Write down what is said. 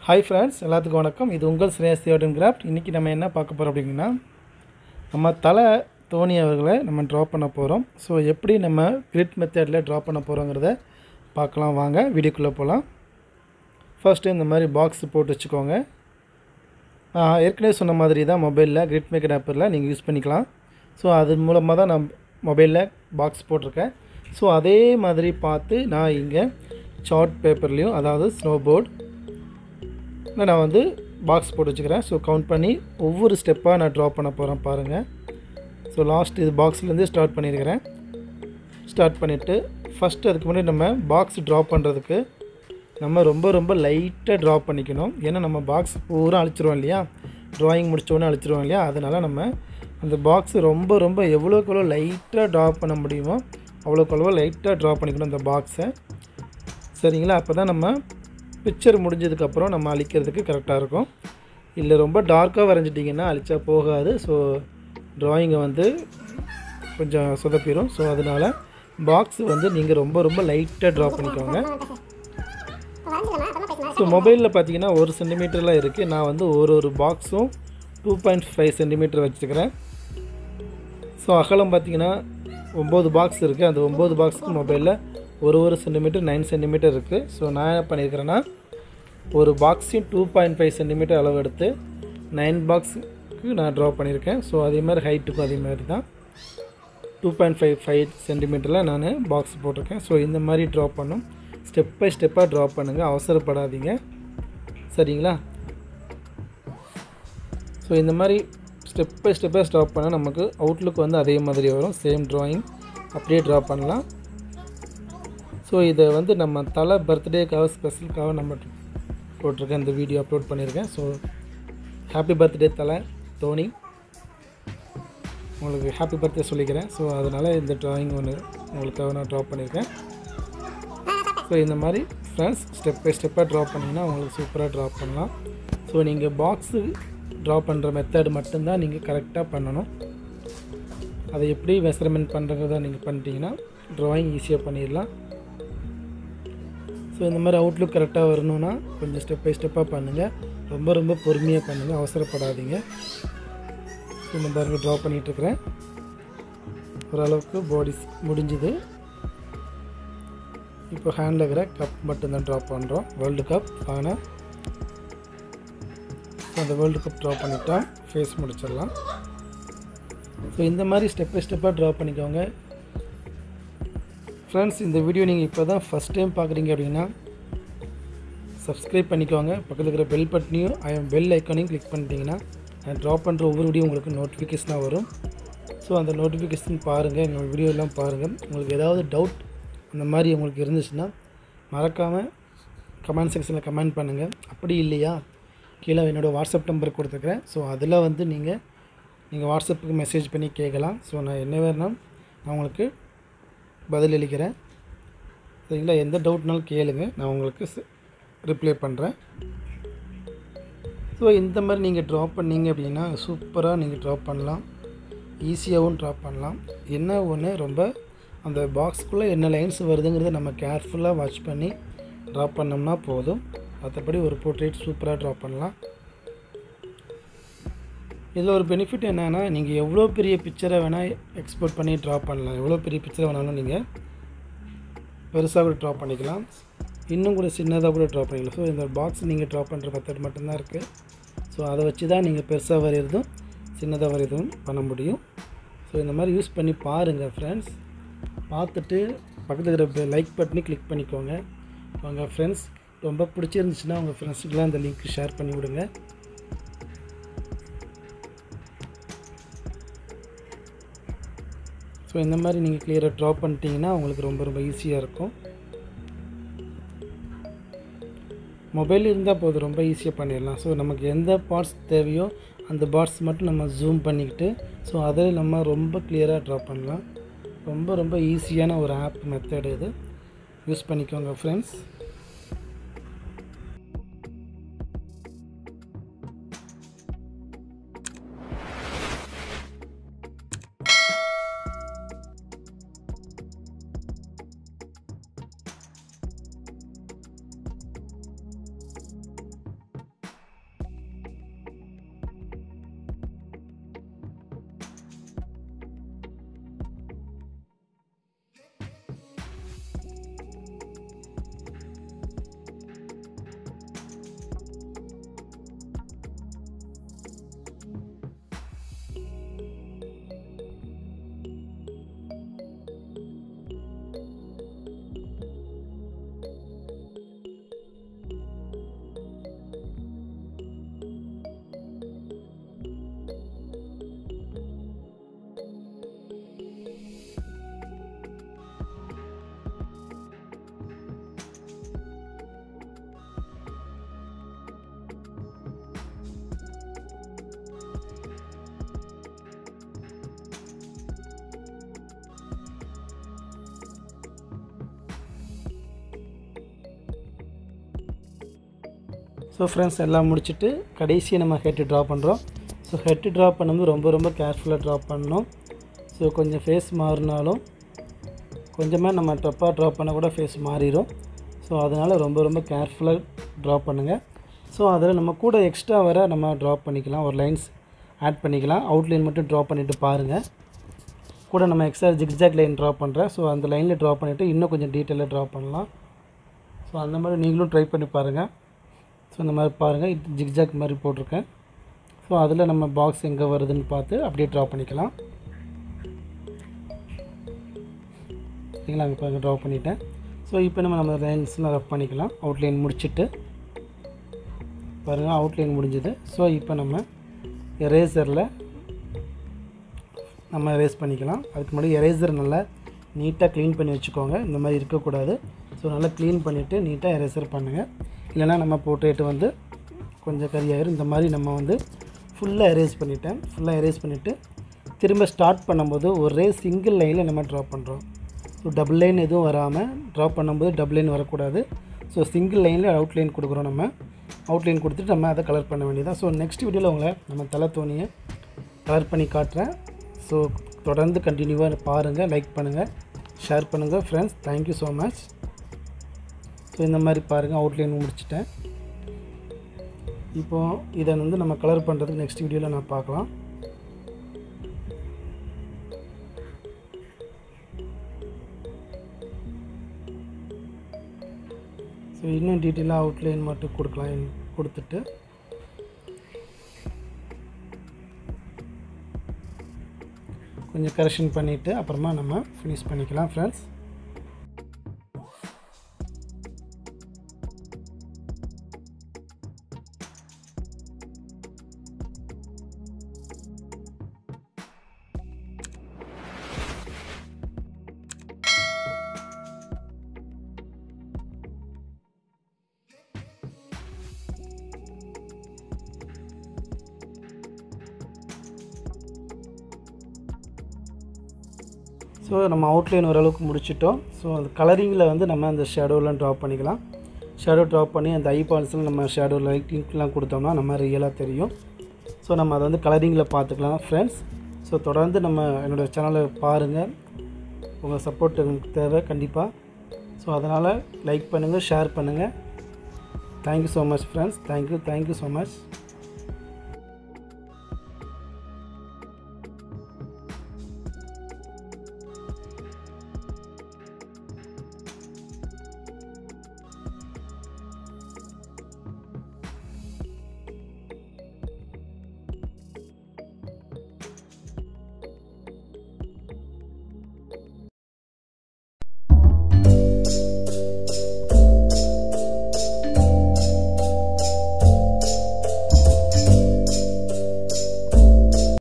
hi friends எல்லாத்துக்கும் வணக்கம் இது உங்கள் ஸ்ரேயஸ் தேவடன் கிராஃப்ட் இன்றைக்கி நம்ம என்ன பார்க்க போகிறோம் அப்படிங்கன்னா நம்ம தலை தோனி அவர்களை நம்ம ட்ரா பண்ண போகிறோம் ஸோ எப்படி நம்ம கிரிட் மெத்தடில் ட்ரா பண்ண போகிறோங்கிறத பார்க்கலாம் வாங்க வீடியோக்குள்ளே போகலாம் ஃபஸ்ட்டு இந்த மாதிரி பாக்ஸ் போட்டு வச்சுக்கோங்க ஆஹ், ஏற்கனவே சொன்ன மாதிரி தான் மொபைலில் கிரிட் மேக்கர் ஆப்பில் நீங்கள் யூஸ் பண்ணிக்கலாம் ஸோ அது மூலமாக தான் நான் மொபைலில் பாக்ஸ் போட்டிருக்கேன் ஸோ அதே மாதிரி பார்த்து நான் இங்கே சார்ட் பேப்பர்லேயும் அதாவது ஸ்னோ போர்டு நான் வந்து பாக்ஸ் போட்டு வச்சுக்கிறேன் ஸோ கவுண்ட் பண்ணி ஒவ்வொரு ஸ்டெப்பாக நான் ட்ரா பண்ண போகிறேன் பாருங்கள் ஸோ லாஸ்ட் இது பாக்ஸ்லேருந்து ஸ்டார்ட் பண்ணியிருக்கிறேன் ஸ்டார்ட் பண்ணிவிட்டு ஃபஸ்ட்டு அதுக்கு முன்னாடி நம்ம பாக்ஸ் ட்ரா பண்ணுறதுக்கு நம்ம ரொம்ப ரொம்ப லைட்டாக ட்ரா பண்ணிக்கணும் ஏன்னா நம்ம பாக்ஸ் பூரா அழிச்சிருவோம் இல்லையா ட்ராயிங் முடிச்சோடனே அழிச்சிருவோம் இல்லையா அதனால் நம்ம அந்த பாக்ஸ் ரொம்ப ரொம்ப எவ்வளோக்கு எவ்வளோ லைட்டாக ட்ரா பண்ண முடியுமோ அவ்வளோக்கு அவ்வளோ லைட்டாக ட்ரா பண்ணிக்கணும் அந்த பாக்ஸை சரிங்களா அப்போ தான் நம்ம பிக்சர் முடிஞ்சதுக்கப்புறம் நம்ம அழிக்கிறதுக்கு கரெக்டாக இருக்கும் இல்லை ரொம்ப டார்க்காக வரைஞ்சிட்டிங்கன்னா அழிச்சா போகாது ஸோ ட்ராயிங்கை வந்து கொஞ்சம் சொதப்பிடும் ஸோ அதனால் பாக்ஸ் வந்து நீங்கள் ரொம்ப ரொம்ப லைட்டாக ட்ரா பண்ணிக்கோங்க ஸோ மொபைலில் பார்த்தீங்கன்னா ஒரு சென்டிமீட்டர்லாம் இருக்குது நான் வந்து ஒரு ஒரு பாக்ஸும் டூ பாயிண்ட் ஃபைவ் சென்டிமீட்டர் வச்சுருக்கிறேன் ஸோ அகலம் பார்த்தீங்கன்னா ஒம்பது பாக்ஸ் இருக்குது அந்த ஒம்பது பாக்ஸுக்கு மொபைலில் ஒரு ஒரு சென்டிமீட்டர் நைன் சென்டிமீட்டர் இருக்குது ஸோ நான் என்ன பண்ணியிருக்கிறேன்னா ஒரு பாக்ஸையும் டூ பாயிண்ட் ஃபைவ் சென்டிமீட்டர் அளவு எடுத்து நைன் பாக்ஸுக்கு நான் ட்ரா பண்ணியிருக்கேன் ஸோ அதே மாதிரி ஹைட்டுக்கும் அதே மாதிரி தான் டூ பாயிண்ட் ஃபைவ் ஃபைவ் சென்டிமீட்டரில் நான் பாக்ஸ் போட்டிருக்கேன் ஸோ இந்த மாதிரி ட்ரா பண்ணும் ஸ்டெப் பை ஸ்டெப்பாக ட்ரா பண்ணுங்கள் அவசரப்படாதீங்க சரிங்களா ஸோ இந்த மாதிரி ஸ்டெப் பை ஸ்டெப்பாக ஸ்டாப் பண்ணால் நமக்கு அவுட்லுக் வந்து அதே மாதிரி வரும் சேம் ட்ராயிங் அப்படியே ட்ரா பண்ணலாம் ஸோ இதை வந்து நம்ம தலை பர்த்டேக்காக ஸ்பெஷலுக்காக நம்ம போட்டிருக்கேன் இந்த வீடியோ அப்லோட் பண்ணியிருக்கேன் ஸோ ஹாப்பி பர்த்டே தலை தோனி உங்களுக்கு ஹாப்பி பர்த்டே சொல்லிக்கிறேன் ஸோ அதனால் இந்த ட்ராயிங் ஒன்று உங்களுக்காக நான் ட்ரா பண்ணியிருக்கேன் ஸோ இந்த மாதிரி ஃப்ரெண்ட்ஸ் ஸ்டெப் பை ஸ்டெப்பாக ட்ரா பண்ணிங்கன்னா உங்களுக்கு சூப்பராக ட்ரா பண்ணலாம் ஸோ நீங்கள் பாக்ஸு ட்ரா பண்ணுற மெத்தட் மட்டும்தான் நீங்கள் கரெக்டாக பண்ணணும் அதை எப்படி மெஷர்மெண்ட் பண்ணுறத நீங்கள் பண்ணிட்டீங்கன்னா ட்ராயிங் ஈஸியாக பண்ணிடலாம் ஸோ இந்த மாதிரி அவுட்லுக் கரெக்டாக வரணும்னா கொஞ்சம் ஸ்டெப் பை ஸ்டெப்பாக பண்ணுங்கள் ரொம்ப ரொம்ப பொறுமையாக பண்ணுங்கள் அவசரப்படாதீங்க ஸோ இந்த பாருங்க ட்ரா பண்ணிகிட்ருக்கிறேன் ஓரளவுக்கு பாடிஸ் முடிஞ்சுது இப்போ ஹேண்டில் இருக்கிற கப் மட்டும்தான் ட்ரா பண்ணுறோம் வேர்ல்டு கப் ஆனால் அந்த வேர்ல்டு கப் ட்ரா பண்ணிட்டா ஃபேஸ் முடிச்சிடலாம் ஸோ இந்த மாதிரி ஸ்டெப் பை ஸ்டெப்பாக ட்ரா பண்ணிக்கோங்க ஃப்ரெண்ட்ஸ் இந்த வீடியோ நீங்கள் இப்போ தான் ஃபஸ்ட் டைம் பார்க்குறீங்க அப்படின்னா சப்ஸ்கிரைப் பண்ணிக்கோங்க பக்கத்தில் இருக்கிற பெல் பட்டனையும் பெல் ஐக்கானையும் கிளிக் பண்ணிட்டீங்கன்னா நான் ட்ரா பண்ணுற ஒவ்வொரு வீடியோ உங்களுக்கு நோட்டிஃபிகேஷனாக வரும் ஸோ அந்த நோட்டிஃபிகேஷன் பாருங்கள் எங்கள் வீடியோ எல்லாம் பாருங்கள் உங்களுக்கு ஏதாவது டவுட் அந்த மாதிரி உங்களுக்கு இருந்துச்சுன்னா மறக்காமல் கமெண்ட் செக்ஷனில் கமெண்ட் பண்ணுங்கள் அப்படி இல்லையா கீழே என்னோடய வாட்ஸ்அப் நம்பர் கொடுத்துருக்குறேன் ஸோ அதில் வந்து நீங்கள் நீங்கள் வாட்ஸ்அப்புக்கு மெசேஜ் பண்ணி கேட்கலாம் ஸோ நான் என்ன வேணாலும் நான் உங்களுக்கு பதில் அளிக்கிறேன் சரிங்களா எந்த டவுட்னாலும் கேளுங்க நான் உங்களுக்கு ரிப்ளை பண்ணுறேன் ஸோ இந்த மாதிரி நீங்கள் ட்ரா பண்ணீங்க அப்படின்னா சூப்பராக நீங்கள் ட்ரா பண்ணலாம் ஈஸியாகவும் ட்ரா பண்ணலாம் என்ன ஒன்று ரொம்ப அந்த பாக்ஸ்க்குள்ளே என்ன லைன்ஸ் வருதுங்கிறத நம்ம கேர்ஃபுல்லாக வாட்ச் பண்ணி ட்ரா பண்ணோம்னா போதும் மற்றபடி ஒரு போர்ட்ரேட் சூப்பராக ட்ரா பண்ணலாம் இதில் ஒரு பெனிஃபிட் என்னென்னா நீங்கள் எவ்வளோ பெரிய பிக்சரை வேணால் எக்ஸ்போர்ட் பண்ணி ட்ரா பண்ணலாம் எவ்வளோ பெரிய பிக்சரை வேணாலும் நீங்கள் பெருசாக கூட ட்ரா பண்ணிக்கலாம் இன்னும் கூட சின்னதாக கூட ட்ரா பண்ணிக்கலாம் ஸோ இந்த பாக்ஸ் நீங்கள் ட்ரா பண்ணுற மெத்தட் மட்டும்தான் இருக்குது ஸோ அதை வச்சு தான் நீங்கள் பெருசாக வரைகிறதும் சின்னதாக வரைகிறதும் பண்ண முடியும் ஸோ இந்த மாதிரி யூஸ் பண்ணி பாருங்கள் ஃப்ரெண்ட்ஸ் பார்த்துட்டு பக்கத்தில் இருக்கிற லைக் பட்டனி கிளிக் பண்ணிக்கோங்க உங்கள் ஃப்ரெண்ட்ஸ் ரொம்ப பிடிச்சிருந்துச்சுன்னா உங்கள் ஃப்ரெண்ட்ஸுக்கெலாம் இந்த லிங்க் ஷேர் பண்ணி விடுங்க ஸோ இந்த மாதிரி நீங்கள் கிளியராக ட்ரா பண்ணிட்டீங்கன்னா உங்களுக்கு ரொம்ப ரொம்ப ஈஸியாக இருக்கும் மொபைல் இருந்தால் போதும் ரொம்ப ஈஸியாக பண்ணிடலாம் ஸோ நமக்கு எந்த பார்ட்ஸ் தேவையோ அந்த பார்ட்ஸ் மட்டும் நம்ம ஜூம் பண்ணிக்கிட்டு ஸோ அதை நம்ம ரொம்ப கிளியராக ட்ரா பண்ணலாம் ரொம்ப ரொம்ப ஈஸியான ஒரு ஆப் மெத்தட் இது யூஸ் பண்ணிக்கோங்க ஃப்ரெண்ட்ஸ் ஸோ ஃப்ரெண்ட்ஸ் எல்லாம் முடிச்சுட்டு கடைசியாக நம்ம ஹெட்டு ட்ரா பண்ணுறோம் ஸோ ஹெட்டு ட்ரா பண்ணும்போது ரொம்ப ரொம்ப கேர்ஃபுல்லாக ட்ரா பண்ணணும் ஸோ கொஞ்சம் ஃபேஸ் மாறினாலும் கொஞ்சமாக நம்ம தப்பாக ட்ரா பண்ண கூட ஃபேஸ் மாறிடும் ஸோ அதனால் ரொம்ப ரொம்ப கேர்ஃபுல்லாக ட்ரா பண்ணுங்கள் ஸோ அதில் நம்ம கூட எக்ஸ்ட்ரா வர நம்ம ட்ரா பண்ணிக்கலாம் ஒரு லைன்ஸ் ஆட் பண்ணிக்கலாம் அவுட்லைன் மட்டும் ட்ரா பண்ணிவிட்டு பாருங்கள் கூட நம்ம எக்ஸ்ட்ரா ஜிக்ஜாக் லைன் ட்ரா பண்ணுறேன் ஸோ அந்த லைனில் ட்ரா பண்ணிவிட்டு இன்னும் கொஞ்சம் டீட்டெயிலாக ட்ரா பண்ணலாம் ஸோ அந்த மாதிரி நீங்களும் ட்ரை பண்ணி பாருங்கள் ஸோ இந்த மாதிரி பாருங்கள் இது ஜிக்ஜாக் மாதிரி போட்டிருக்கேன் ஸோ அதில் நம்ம பாக்ஸ் எங்கே வருதுன்னு பார்த்து அப்படியே ட்ரா பண்ணிக்கலாம் சரிங்களா அங்கே பாருங்கள் ட்ரா பண்ணிட்டேன் ஸோ இப்போ நம்ம நம்ம லைன்ஸ்லாம் ரஃப் பண்ணிக்கலாம் அவுட்லைன் முடிச்சுட்டு பாருங்கள் அவுட்லைன் முடிஞ்சுது ஸோ இப்போ நம்ம எரேசரில் நம்ம எரேஸ் பண்ணிக்கலாம் அதுக்கு முன்னாடி எரேசர் நல்லா நீட்டாக க்ளீன் பண்ணி வச்சுக்கோங்க இந்த மாதிரி இருக்கக்கூடாது ஸோ நல்லா க்ளீன் பண்ணிவிட்டு நீட்டாக எரேசர் பண்ணுங்கள் இல்லைனா நம்ம போட்டுட்டு வந்து கொஞ்சம் கரியாயிரும் இந்த மாதிரி நம்ம வந்து ஃபுல்லாக எரேஸ் பண்ணிட்டேன் ஃபுல்லாக எரேஸ் பண்ணிவிட்டு திரும்ப ஸ்டார்ட் பண்ணும்போது ஒரே சிங்கிள் லைனில் நம்ம ட்ரா பண்ணுறோம் ஸோ டபுள் லைன் எதுவும் வராமல் ட்ரா பண்ணும்போது டபுள் லைன் வரக்கூடாது ஸோ சிங்கிள் லைனில் அவுட்லைன் கொடுக்குறோம் நம்ம அவுட்லைன் கொடுத்துட்டு நம்ம அதை கலர் பண்ண வேண்டியதான் ஸோ நெக்ஸ்ட் வீடியோவில் உங்களை நம்ம தலை தோணியை கலர் பண்ணி காட்டுறேன் ஸோ தொடர்ந்து கண்டினியூவாக பாருங்கள் லைக் பண்ணுங்கள் ஷேர் பண்ணுங்கள் friends thank you so much so இந்த மாதிரி பாருங்கள் அவுட்லைன் முடிச்சிட்டேன் இப்போது இதை வந்து நம்ம கலர் பண்ணுறதுக்கு நெக்ஸ்ட் வீடியோவில் நான் பார்க்கலாம் ஸோ இன்னும் டீட்டெயிலாக அவுட்லைன் மட்டும் கொடுக்கலாம் கொடுத்துட்டு கொஞ்சம் கரெக்ஷன் பண்ணிவிட்டு அப்புறமா நம்ம ஃபினிஷ் பண்ணிக்கலாம் ஃப்ரெண்ட்ஸ் ஸோ நம்ம அவுட்லைன் ஓரளவுக்கு முடிச்சிட்டோம் ஸோ அந்த கலரிங்கில் வந்து நம்ம அந்த ஷேடோலாம் ட்ரா பண்ணிக்கலாம் ஷேடோ ட்ரா பண்ணி அந்த ஐ பால்ஸில் நம்ம ஷேடோ லைட்டிங்லாம் கொடுத்தோம்னா நம்ம ரியலாக தெரியும் ஸோ நம்ம அதை வந்து கலரிங்கில் பார்த்துக்கலாம் ஃப்ரெண்ட்ஸ் ஸோ தொடர்ந்து நம்ம என்னோடய சேனலை பாருங்கள் உங்கள் சப்போர்ட் எனக்கு தேவை கண்டிப்பாக ஸோ அதனால் லைக் பண்ணுங்கள் ஷேர் பண்ணுங்கள் thank you so much friends thank you thank you so much